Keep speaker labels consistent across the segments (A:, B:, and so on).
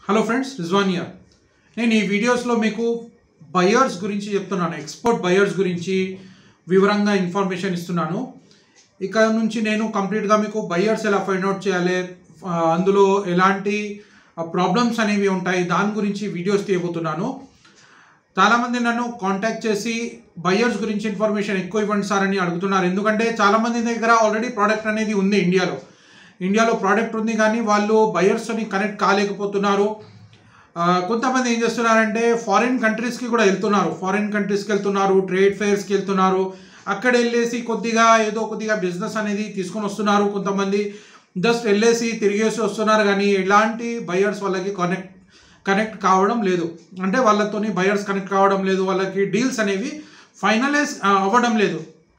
A: hello friends రిజ్వానియా నేను ఈ వీడియోస్లో మీకు బయర్స్ గురించి చెప్తున్నాను ఎక్స్పోర్ట్ బయర్స్ గురించి వివరంగా ఇన్ఫర్మేషన్ ఇస్తున్నాను ఇక నుంచి నేను కంప్లీట్గా మీకు బయర్స్ ఎలా ఫైండ్ అవుట్ చేయాలి ఆ, అందులో ఎలాంటి ప్రాబ్లమ్స్ అనేవి ఉంటాయి దాని గురించి వీడియోస్ తీయబోతున్నాను చాలామంది నన్ను కాంటాక్ట్ చేసి బయర్స్ గురించి ఇన్ఫర్మేషన్ ఎక్కువ ఇవ్వండి సార్ అని అడుగుతున్నారు ఎందుకంటే చాలామంది దగ్గర ఆల్రెడీ ప్రోడక్ట్ అనేది ఉంది ఇండియాలో ఇండియాలో ప్రోడక్ట్ ఉంది కానీ వాళ్ళు బయర్స్ని కనెక్ట్ కాలేకపోతున్నారు ఆ, కొంతమంది ఏం చేస్తున్నారంటే ఫారిన్ కంట్రీస్కి కూడా వెళ్తున్నారు ఫారిన్ కంట్రీస్కి వెళ్తున్నారు ట్రేడ్ ఫెయిర్స్కి వెళ్తున్నారు అక్కడ వెళ్ళేసి కొద్దిగా ఏదో కొద్దిగా బిజినెస్ అనేది తీసుకొని వస్తున్నారు కొంతమంది జస్ట్ వెళ్ళేసి తిరిగేసి వస్తున్నారు కానీ ఎలాంటి బయర్స్ వాళ్ళకి కనెక్ట్ కనెక్ట్ కావడం లేదు అంటే వాళ్ళతోని బయర్స్ కనెక్ట్ కావడం లేదు వాళ్ళకి డీల్స్ అనేవి ఫైనలైజ్ అవ్వడం లేదు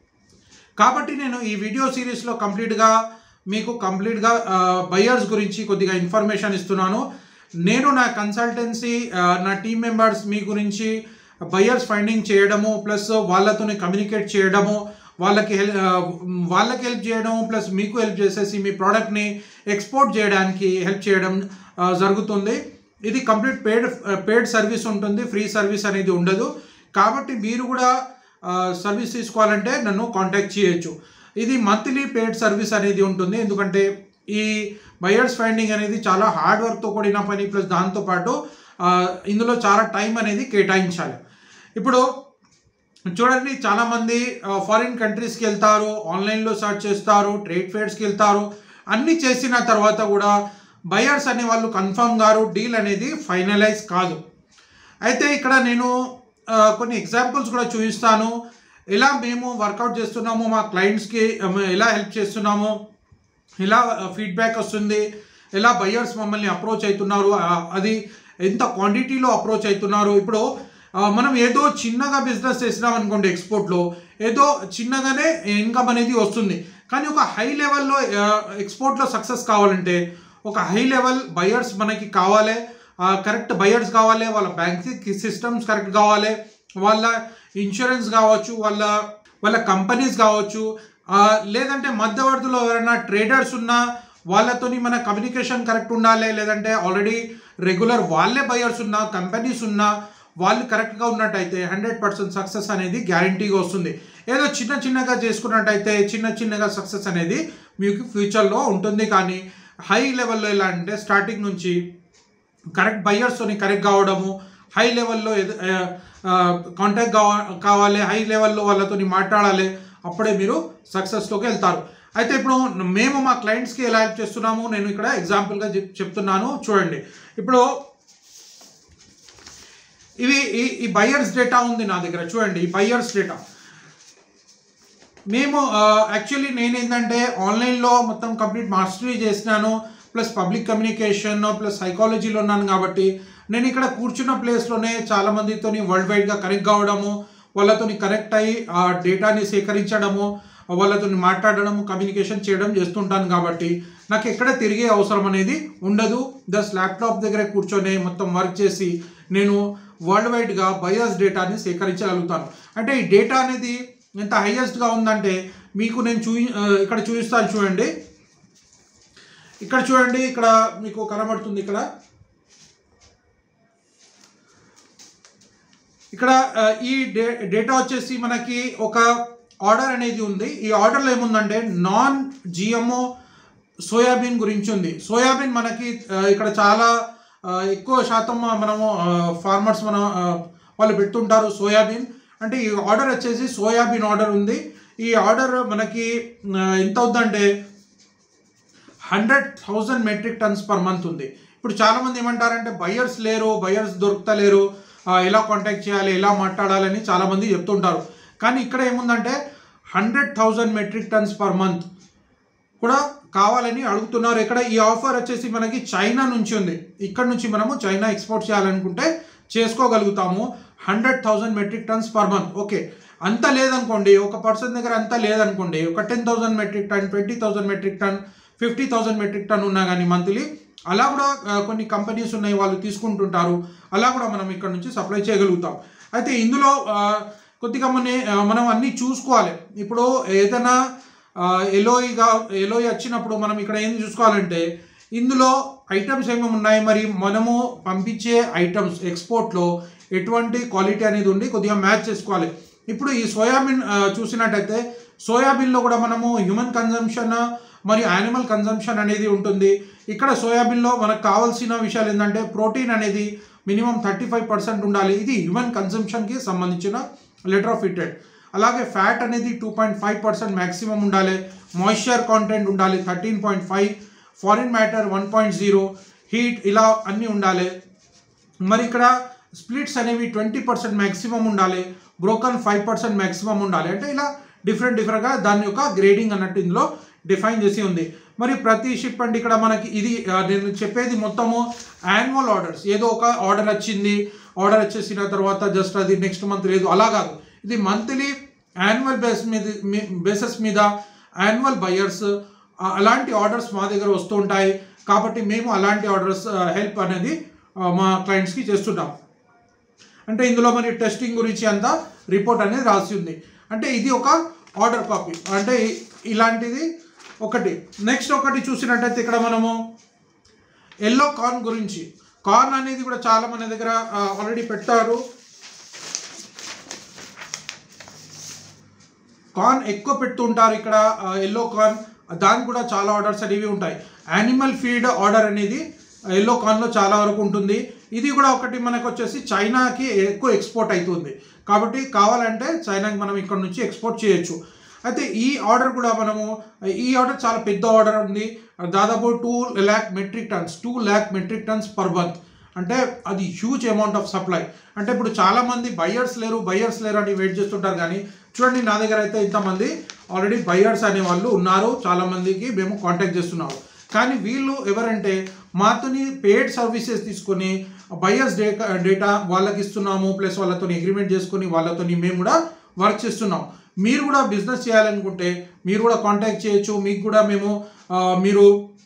A: కాబట్టి నేను ఈ వీడియో సిరీస్లో కంప్లీట్గా మీకు కంప్లీట్గా బయర్స్ గురించి కొద్దిగా ఇన్ఫర్మేషన్ ఇస్తున్నాను నేను నా కన్సల్టెన్సీ నా టీమ్ మెంబర్స్ మీ గురించి బయర్స్ ఫైండింగ్ చేయడము ప్లస్ వాళ్ళతోని కమ్యూనికేట్ చేయడము వాళ్ళకి హెల్ప్ వాళ్ళకి హెల్ప్ చేయడం ప్లస్ మీకు హెల్ప్ చేసేసి మీ ప్రోడక్ట్ని ఎక్స్పోర్ట్ చేయడానికి హెల్ప్ చేయడం ఆ, జరుగుతుంది ఇది కంప్లీట్ పేడ్ పేడ్ సర్వీస్ ఉంటుంది ఫ్రీ సర్వీస్ అనేది ఉండదు కాబట్టి మీరు కూడా సర్వీస్ తీసుకోవాలంటే నన్ను కాంటాక్ట్ చేయొచ్చు ఇది మంత్లీ పేడ్ సర్వీస్ అనేది ఉంటుంది ఎందుకంటే ఈ బయర్స్ ఫైండింగ్ అనేది చాలా హార్డ్ వర్క్తో కూడిన పని ప్లస్ దాంతోపాటు ఆ, ఇందులో చాలా టైం అనేది కేటాయించాలి ఇప్పుడు చూడండి చాలామంది ఫారిన్ కంట్రీస్కి వెళ్తారు ఆన్లైన్లో సర్చ్ చేస్తారు ట్రేడ్ ఫేర్స్కి వెళ్తారు అన్నీ చేసిన తర్వాత కూడా బయర్స్ అనే వాళ్ళు కన్ఫర్మ్ గారు డీల్ అనేది ఫైనలైజ్ కాదు అయితే ఇక్కడ నేను ఆ, కొన్ని ఎగ్జాంపుల్స్ కూడా చూపిస్తాను ఎలా మేము వర్కౌట్ చేస్తున్నాము మా క్లయింట్స్కి ఎలా హెల్ప్ చేస్తున్నాము ఎలా ఫీడ్బ్యాక్ వస్తుంది ఎలా బయ్యర్స్ మమ్మల్ని అప్రోచ్ అవుతున్నారు ఆ, అది ఎంత క్వాంటిటీలో అప్రోచ్ అవుతున్నారు ఇప్పుడు ఆ, మనం ఏదో చిన్నగా బిజినెస్ చేసినాం అనుకోండి ఎక్స్పోర్ట్లో ఏదో చిన్నగానే ఇన్కమ్ అనేది వస్తుంది కానీ ఒక హై లెవెల్లో ఎక్స్పోర్ట్లో సక్సెస్ కావాలంటే ఒక హై లెవెల్ బయర్స్ మనకి కావాలి కరెక్ట్ బయర్స్ కావాలి వాళ్ళ బ్యాంకింగ్ సిస్టమ్స్ కరెక్ట్ కావాలి వాళ్ళ ఇన్సూరెన్స్ కావచ్చు వాళ్ళ వాళ్ళ కంపెనీస్ కావచ్చు ఆ, లేదంటే మధ్యవర్తులు ఎవరైనా ట్రేడర్స్ ఉన్నా వాళ్ళతోని మన కమ్యూనికేషన్ కరెక్ట్ ఉండాలి లేదంటే ఆల్రెడీ రెగ్యులర్ వాళ్ళే బయర్స్ ఉన్నా కంపెనీస్ ఉన్నా వాళ్ళు కరెక్ట్గా ఉన్నట్టయితే హండ్రెడ్ పర్సెంట్ సక్సెస్ అనేది గ్యారంటీగా వస్తుంది ఏదో చిన్న చిన్నగా చేసుకున్నట్టయితే చిన్న చిన్నగా సక్సెస్ అనేది మీకు ఫ్యూచర్లో ఉంటుంది కానీ హై లెవెల్లో ఎలా అంటే స్టార్టింగ్ నుంచి కరెక్ట్ బయ్యర్స్తోని కరెక్ట్ కావడము హై లెవెల్లో కాంటాక్ట్ కావా కావాలి హై లెవెల్లో వాళ్ళతోని మాట్లాడాలి అప్పుడే మీరు సక్సెస్లోకి వెళ్తారు అయితే ఇప్పుడు మేము మా క్లయింట్స్కి ఎలా హెల్ప్ చేస్తున్నాము నేను ఇక్కడ ఎగ్జాంపుల్గా చెప్- చెప్తున్నాను చూడండి ఇప్పుడు ఇవి ఈ ఈ బయ్యర్స్ డేటా ఉంది నా దగ్గర చూడండి ఈ బయ్యర్స్ డేటా మేము యాక్చువల్లీ నేను ఏంటంటే ఆన్లైన్లో మొత్తం కంప్లీట్ మాస్టరీ చేసినాను ప్లస్ పబ్లిక్ కమ్యూనికేషన్ ప్లస్ సైకాలజీలో ఉన్నాను కాబట్టి నేను ఇక్కడ కూర్చున్న ప్లేస్లోనే చాలా మందితోని వరల్డ్ వైడ్గా కనెక్ట్ కావడము వాళ్ళతోని కనెక్ట్ అయ్యి ఆ డేటాని సేకరించడము వాళ్ళతోని మాట్లాడడము కమ్యూనికేషన్ చేయడం చేస్తుంటాను కాబట్టి నాకు ఎక్కడ తిరిగే అవసరం అనేది ఉండదు జస్ట్ ల్యాప్టాప్ దగ్గర కూర్చొని మొత్తం వర్క్ చేసి నేను వరల్డ్ వైడ్గా బయాస్ డేటాని సేకరించగలుగుతాను అంటే ఈ డేటా అనేది ఎంత హైయెస్ట్గా ఉందంటే మీకు నేను చూయి ఆ, ఇక్కడ చూపిస్తాను చూడండి ఇక్కడ చూడండి ఇక్కడ మీకు కనబడుతుంది ఇక్కడ ఇక్కడ ఆ, ఈ డే డేటా వచ్చేసి మనకి ఒక ఆర్డర్ అనేది ఉంది ఈ ఆర్డర్లో ఏముందంటే నాన్ జిఎంఓ సోయాబీన్ గురించి ఉంది సోయాబీన్ మనకి ఆ, ఇక్కడ చాలా ఆ, ఎక్కువ శాతం మనము ఫార్మర్స్ మనం ఆ, వాళ్ళు పెడుతుంటారు సోయాబీన్ అంటే ఈ ఆర్డర్ వచ్చేసి సోయాబీన్ ఆర్డర్ ఉంది ఈ ఆర్డర్ మనకి ఆ, ఎంత అవుద్దంటే hundred thousand metric tons per month ఉంది ఇప్పుడు చాలామంది ఏమంటారంటే బయర్స్ లేరు బయర్స్ దొరుకుతలేరు ఆ, ఎలా కాంటాక్ట్ చేయాలి ఎలా మాట్లాడాలని చాలామంది చెప్తుంటారు కానీ ఇక్కడ ఏముందంటే hundred thousand metric tons per month కూడా కావాలని అడుగుతున్నారు ఇక్కడ ఈ ఆఫర్ వచ్చేసి మనకి చైనా నుంచి ఉంది ఇక్కడ నుంచి మనము చైనా ఎక్స్పోర్ట్ చేయాలనుకుంటే చేసుకోగలుగుతాము hundred thousand metric tons per month okay అంత లేదనుకోండి ఒక పర్సన్ దగ్గర అంత లేదనుకోండి ఒక ten thousand metric ton twenty thousand metric ton fifty thousand metric ton ఉన్నా కానీ మంత్లీ అలా కూడా ఆ, కొన్ని కంపెనీస్ ఉన్నాయి వాళ్ళు తీసుకుంటుంటారు అలా కూడా మనం ఇక్కడ నుంచి సప్లై చేయగలుగుతాం అయితే ఇందులో ఆ, కొద్దిగా మన మనం అన్నీ చూసుకోవాలి ఇప్పుడు ఏదైనా ఎలోయిగా ఎలోయి వచ్చినప్పుడు మనం ఇక్కడ ఏం చూసుకోవాలంటే ఇందులో ఐటమ్స్ ఏమేమి ఉన్నాయి మరి మనము పంపించే ఐటమ్స్ ఎక్స్పోర్ట్లో ఎటువంటి క్వాలిటీ అనేది ఉండి కొద్దిగా మ్యాచ్ చేసుకోవాలి ఇప్పుడు ఈ సోయాబీన్ ఆ, చూసినట్టయితే సోయాబీన్లో కూడా మనము హ్యూమన్ కన్జంప్షన్ మరియు యానిమల్ కన్జంప్షన్ అనేది ఉంటుంది ఇక్కడ సోయాబీన్లో మనకు కావాల్సిన విషయాలు ఏంటంటే ప్రోటీన్ అనేది మినిమం థర్టీ ఫైవ్ పర్సెంట్ ఉండాలి ఇది హ్యూమన్ కన్జంప్షన్కి సంబంధించిన లెటర్ ఆఫ్ ఫిటెడ్ అలాగే ఫ్యాట్ అనేది two point five percent maximum ఉండాలి మాయిశ్చర్ కాంటెంట్ ఉండాలి thirteen point five foreign matter one point zero heat ఇలా అన్నీ ఉండాలి మరి ఇక్కడ స్ప్లిట్స్ అనేవి ట్వంటీ పర్సెంట్ మ్యాక్సిమం ఉండాలి బ్రోకన్ ఫైవ్ పర్సెంట్ మ్యాక్సిమం ఉండాలి అంటే ఇలా డిఫరెంట్ డిఫరెంట్గా దాని యొక్క గ్రేడింగ్ అన్నట్టు ఇందులో డిఫైన్ చేసి ఉంది మరి ప్రతి షిప్ అండ్ ఇక్కడ మనకి ఇది ఆ, నేను చెప్పేది మొత్తము యాన్యువల్ ఆర్డర్స్ ఏదో ఒక ఆర్డర్ వచ్చింది ఆర్డర్ వచ్చేసిన తర్వాత జస్ట్ అది నెక్స్ట్ మంత్ లేదు అలా కాదు ఇది మంత్లీ యాన్యువల్ బేస్ మీద బేసెస్ మీద యాన్యువల్ బయర్స్ అలాంటి ఆర్డర్స్ మా దగ్గర వస్తూ ఉంటాయి కాబట్టి మేము అలాంటి ఆర్డర్స్ హెల్ప్ అనేది ఆ, మా క్లయింట్స్కి చేస్తున్నాం అంటే ఇందులో మరి టెస్టింగ్ గురించి అంతా రిపోర్ట్ అనేది రాసి ఉంది అంటే ఇది ఒక ఆర్డర్ కాపీ అంటే ఇ- ఇలాంటిది ఒకటి నెక్స్ట్ ఒకటి చూసినట్టయితే ఇక్కడ మనము ఎల్లో కార్న్ గురించి కార్న్ అనేది కూడా చాలా మన దగ్గర ఆల్రెడీ పెట్టారు కార్న్ ఎక్కువ పెడుతుంటారు ఇక్కడ ఎల్లో కార్న్ దానికి కూడా చాలా ఆర్డర్స్ అనేవి ఉంటాయి యానిమల్ ఫీడ్ ఆర్డర్ అనేది ఎల్లో కార్న్లో చాలా వరకు ఉంటుంది ఇది కూడా ఒకటి మనకు వచ్చేసి చైనాకి ఎక్కువ ఎక్స్పోర్ట్ అవుతుంది కాబట్టి కావాలంటే చైనాకి మనం ఇక్కడ నుంచి ఎక్స్పోర్ట్ చేయొచ్చు అయితే ఈ ఆర్డర్ కూడా మనము ఈ ఆర్డర్ చాలా పెద్ద ఆర్డర్ ఉంది దాదాపు two lakh metric tons two lakh metric tons per month అంటే అది హ్యూజ్ అమౌంట్ ఆఫ్ సప్లై అంటే ఇప్పుడు చాలా మంది బయ్యర్స్ లేరు బయ్యర్స్ లేరు అని వెయిట్ చేస్తుంటారు కానీ చూడండి నా దగ్గర అయితే ఇంతమంది ఆల్రెడీ బయ్యర్స్ అనే వాళ్ళు ఉన్నారు చాలా మందికి మేము కాంటాక్ట్ చేస్తున్నాము కానీ వీళ్ళు ఎవరంటే మాతోని పేడ్ సర్వీసెస్ తీసుకొని బయ్యర్స్ డేటా డేటా వాళ్ళకి ఇస్తున్నాము ప్లస్ వాళ్ళతో అగ్రిమెంట్ చేసుకొని వాళ్ళతోని మేము కూడా వర్క్ చేస్తున్నాం మీరు కూడా బిజినెస్ చేయాలనుకుంటే మీరు కూడా కాంటాక్ట్ చేయొచ్చు మీకు కూడా మేము ఆ, మీరు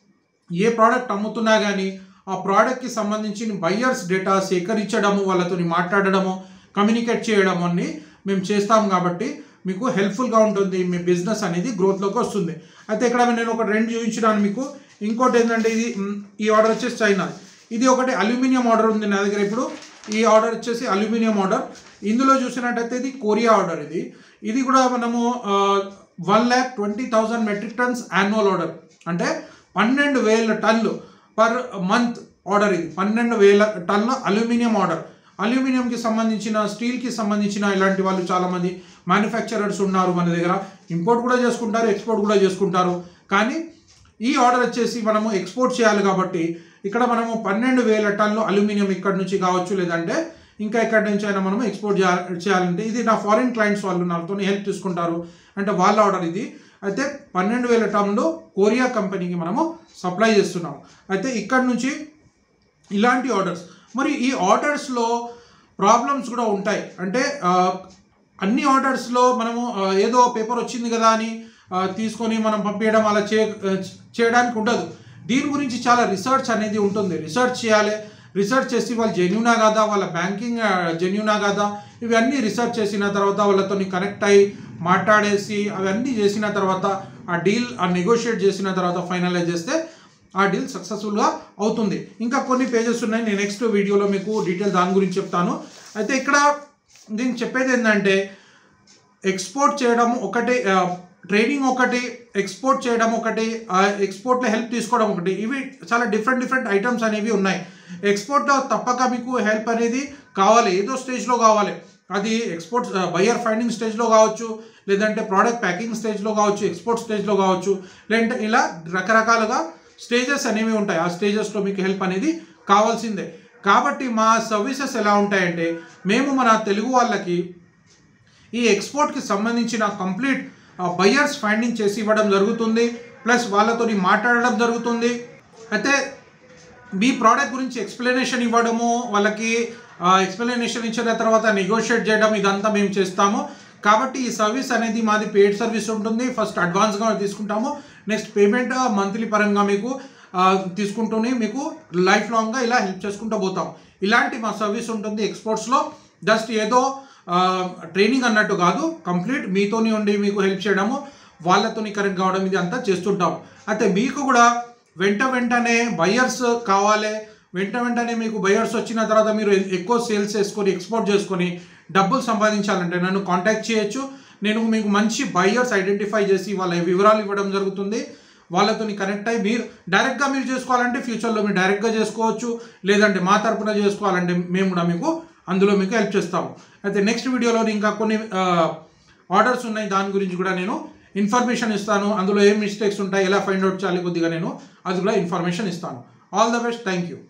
A: ఏ ప్రోడక్ట్ అమ్ముతున్నా కానీ ఆ ప్రోడక్ట్కి సంబంధించిన బయ్యర్స్ డేటా సేకరించడము వాళ్ళతో మాట్లాడడము కమ్యూనికేట్ చేయడం అన్ని మేము చేస్తాం కాబట్టి మీకు హెల్ప్ఫుల్గా ఉంటుంది మీ బిజినెస్ అనేది గ్రోత్లోకి వస్తుంది అయితే ఇక్కడ నేను ఒక రెండు చూపించినాను మీకు ఇంకోటి ఏంటంటే ఇది మ్, ఈ ఆర్డర్ వచ్చేసి చైనా ఇది ఒకటి అల్యూమినియం ఆర్డర్ ఉంది నా దగ్గర ఇప్పుడు ఈ ఆర్డర్ వచ్చేసి అల్యూమినియం ఆర్డర్ ఇందులో చూసినట్టయితే ఇది కొరియా ఆర్డర్ ఇది ఇది కూడా మనము one lakh twenty thousand metric tons annual order అంటే పన్నెండు వేల టన్నులు పర్ మంత్ ఆర్డర్ ఇది పన్నెండు వేల టన్నుల అల్యూమినియం ఆర్డర్ అల్యూమినియంకి సంబంధించిన స్టీల్కి సంబంధించిన ఇలాంటి వాళ్ళు చాలామంది మ్యానుఫ్యాక్చరర్స్ ఉన్నారు మన దగ్గర ఇంపోర్ట్ కూడా చేసుకుంటారు ఎక్స్పోర్ట్ కూడా చేసుకుంటారు కానీ ఈ ఆర్డర్ వచ్చేసి మనము ఎక్స్పోర్ట్ చేయాలి కాబట్టి ఇక్కడ మనము పన్నెండు వేల టన్నులు అల్యూమినియం ఇక్కడ నుంచి కావచ్చు లేదంటే ఇంకా ఎక్కడి నుంచి అయినా మనము ఎక్స్పోర్ట్ చేయాలి చేయాలంటే ఇది నా ఫారిన్ క్లయింట్స్ వాళ్ళు నాతో హెల్ప్ తీసుకుంటారు అంటే వాళ్ళ ఆర్డర్ ఇది అయితే పన్నెండు వేల టన్నులు కొరియా కంపెనీకి మనము సప్లై చేస్తున్నాం అయితే ఇక్కడ నుంచి ఇలాంటి ఆర్డర్స్ మరి ఈ ఆర్డర్స్లో ప్రాబ్లమ్స్ కూడా ఉంటాయి అంటే ఆ, అన్ని ఆర్డర్స్లో మనము ఆ, ఏదో పేపర్ వచ్చింది కదా అని ఆ, తీసుకొని మనం పంపించడం అలా చే ఆ, చేయడానికి ఉండదు దీని గురించి చాలా రీసెర్చ్ అనేది ఉంటుంది రీసెర్చ్ చేయాలి రీసెర్చ్ చేసి వాళ్ళు జెన్యునా కాదా వాళ్ళ బ్యాంకింగ్ జెన్యునా కాదా ఇవన్నీ రీసెర్చ్ చేసిన తర్వాత వాళ్ళతో కనెక్ట్ అయ్యి మాట్లాడేసి అవన్నీ చేసిన తర్వాత ఆ డీల్ ఆ నెగోషియేట్ చేసిన తర్వాత ఫైనలైజ్ చేస్తే ఆ డీల్ సక్సెస్ఫుల్గా అవుతుంది ఇంకా కొన్ని పేజెస్ ఉన్నాయి నేను నెక్స్ట్ వీడియోలో మీకు డీటెయిల్ దాని గురించి చెప్తాను అయితే ఇక్కడ నేను చెప్పేది ఏంటంటే ఎక్స్పోర్ట్ చేయడం ఒకటి ట్రైనింగ్ ఒకటి ఎక్స్పోర్ట్ చేయడం ఒకటి ఎక్స్పోర్ట్లో హెల్ప్ తీసుకోవడం ఒకటి ఇవి చాలా డిఫరెంట్ డిఫరెంట్ ఐటమ్స్ అనేవి ఉన్నాయి ఎక్స్పోర్ట్లో తప్పక మీకు హెల్ప్ అనేది కావాలి ఏదో స్టేజ్లో కావాలి అది ఎక్స్పోర్ట్ బయర్ ఫైండింగ్ స్టేజ్లో కావచ్చు లేదంటే ప్రోడక్ట్ ప్యాకింగ్ స్టేజ్లో కావచ్చు ఎక్స్పోర్ట్ స్టేజ్లో కావచ్చు లేదంటే ఇలా రకరకాలుగా స్టేజెస్ అనేవి ఉంటాయి ఆ స్టేజెస్లో మీకు హెల్ప్ అనేది కావాల్సిందే కాబట్టి మా సర్వీసెస్ ఎలా ఉంటాయంటే మేము మన తెలుగు వాళ్ళకి ఈ ఎక్స్పోర్ట్కి సంబంధించిన కంప్లీట్ బయ్యర్స్ ఫైండింగ్ చేసి ఇవ్వడం జరుగుతుంది ప్లస్ వాళ్ళతోని మాట్లాడడం జరుగుతుంది అయితే మీ ప్రోడక్ట్ గురించి ఎక్స్ప్లెనేషన్ ఇవ్వడము వాళ్ళకి ఎక్స్ప్లెనేషన్ ఇచ్చిన తర్వాత నెగోషియేట్ చేయడం ఇదంతా మేము చేస్తాము కాబట్టి ఈ సర్వీస్ అనేది మాది పెయిడ్ సర్వీస్ ఉంటుంది ఫస్ట్ అడ్వాన్స్గా తీసుకుంటాము నెక్స్ట్ పేమెంట్ మంత్లీ పరంగా మీకు ఆ, తీసుకుంటూనే మీకు లైఫ్ లాంగ్గా ఇలా హెల్ప్ చేసుకుంటూ పోతాం ఇలాంటి మా సర్వీస్ ఉంటుంది ఎక్స్పోర్ట్స్లో జస్ట్ ఏదో ట్రైనింగ్ అన్నట్టు కాదు కంప్లీట్ మీతోని ఉండి మీకు హెల్ప్ చేయడము వాళ్ళతోని కరెక్ట్ కావడం ఇది అంతా చేస్తుంటాం అయితే మీకు కూడా వెంట వెంటనే బయర్స్ కావాలి వెంట వెంటనే మీకు బయర్స్ వచ్చిన తర్వాత మీరు ఎక్కువ సేల్స్ చేసుకొని ఎక్స్పోర్ట్ చేసుకొని డబ్బులు సంపాదించాలంటే నన్ను కాంటాక్ట్ చేయొచ్చు నేను మీకు మంచి బయర్స్ ఐడెంటిఫై చేసి వాళ్ళ వివరాలు ఇవ్వడం జరుగుతుంది వాళ్ళతో కనెక్ట్ అయ్యి మీరు డైరెక్ట్గా మీరు చేసుకోవాలంటే ఫ్యూచర్లో మీరు డైరెక్ట్గా చేసుకోవచ్చు లేదంటే మా తరపున చేసుకోవాలంటే మేము కూడా మీకు అందులో మీకు హెల్ప్ చేస్తాము అయితే నెక్స్ట్ వీడియోలో ఇంకా కొన్ని ఆర్డర్స్ ఉన్నాయి దాని గురించి కూడా నేను ఇన్ఫర్మేషన్ ఇస్తాను అందులో ఏం మిస్టేక్స్ ఉంటాయి ఎలా ఫైండ్ అవుట్ చేయాలి కొద్దిగా నేను అది కూడా ఇన్ఫర్మేషన్ ఇస్తాను all the best thank you